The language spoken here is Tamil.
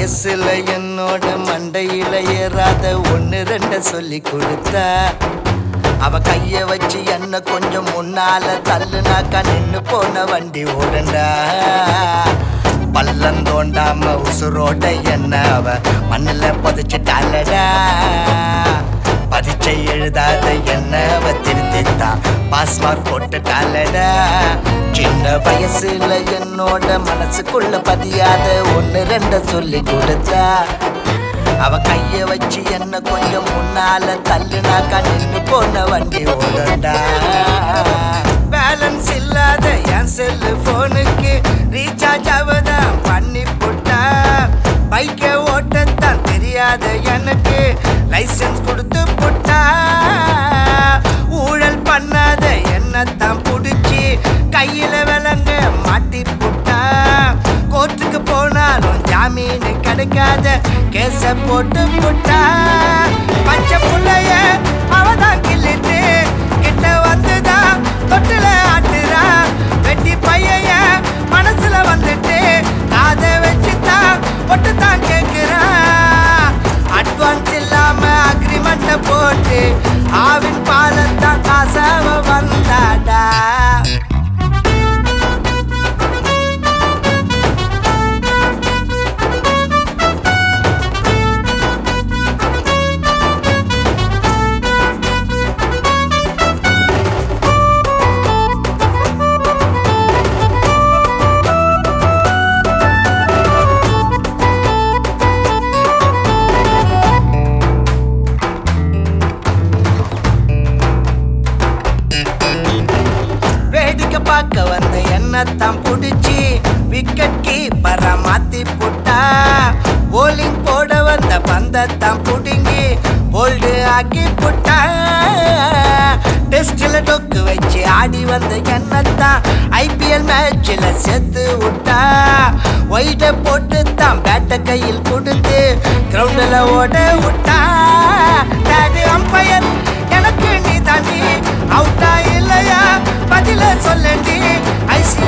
வயசுல என்னோட மண்டையில ஏறாத ஒன்னு ரெண்ட சொல்லி கொடுத்தா அவ கைய வச்சு என்ன கொஞ்சம் முன்னால தள்ளுனாக்கா நின்னு போன வண்டி ஓடண்டா பள்ளம் தோண்டாம உசுரோட என்ன அவ மண்ணுல புதைச்சிட்டாலடா பரீட்சை எழுதாத என்ன அவ திருத்தித்தான் பாஸ் மார்க் போட்டுட்டாலடா சின்ன வயசுல என்னோட மனசுக்குள்ள பதியாத ஒன்னு ரெண்ட சொல்லி கொடுத்தா அவ கைய வச்சு என்ன கொஞ்சம் முன்னால தள்ளுனாக்கா நின்னு போன வண்டி ஓடண்டா பேலன்ஸ் இல்லாத என் செல்லு போனுக்கு ரீசார்ஜ் அவதான் பண்ணி புட்டா பைக்கை ஓட்டத்தான் தெரியாத எனக்கு லைசென்ஸ் கொடுத்து புட்டா ஊழல் பண்ணாத என்னத்தான் புடிச்சு கையில விலங்க மாட்டி புட்டா கோர்ட்டுக்கு போனாலும் ஜாமீன் கிடைக்காத கேச போட்டு புட்டா பச்சை புள்ளைய அவதான் கிள்ளிட்டு கிட்ட வந்துதான் தொட்டில ஆட்டுறா வெட்டி பைய மனசுல வந்துட்டு காதை வச்சுதான் ஒட்டு தான் கேக்குறா அட்வான்ஸ் இல்லாம அக்ரிமெண்ட போட்டு ஆவின் பாலத்தான் காசாவ வந்தாடா வேடிக்கை பார்க்க வந்த என்னத்தான் புடிச்சு விக்கெட் கீப்பரா மாத்தி புட்டா போலிங் போட வந்த பந்தத்தான் புடுங்கி போல்டு ஆக்கி புட்டா டெஸ்ட்ல டொக்கு வச்சு ஆடி வந்த என்னத்தான் ஐபிஎல் மேட்ச்ல செத்து விட்டா ஒயிட போட்டு தான் பேட்ட கையில் கொடுத்து கிரவுண்ட்ல ஓட விட்டா டாடி அம்பையர் எனக்கு நீ தாண்டி அவுட்டா இல்லையா பதில சொல்லண்டி ஐசி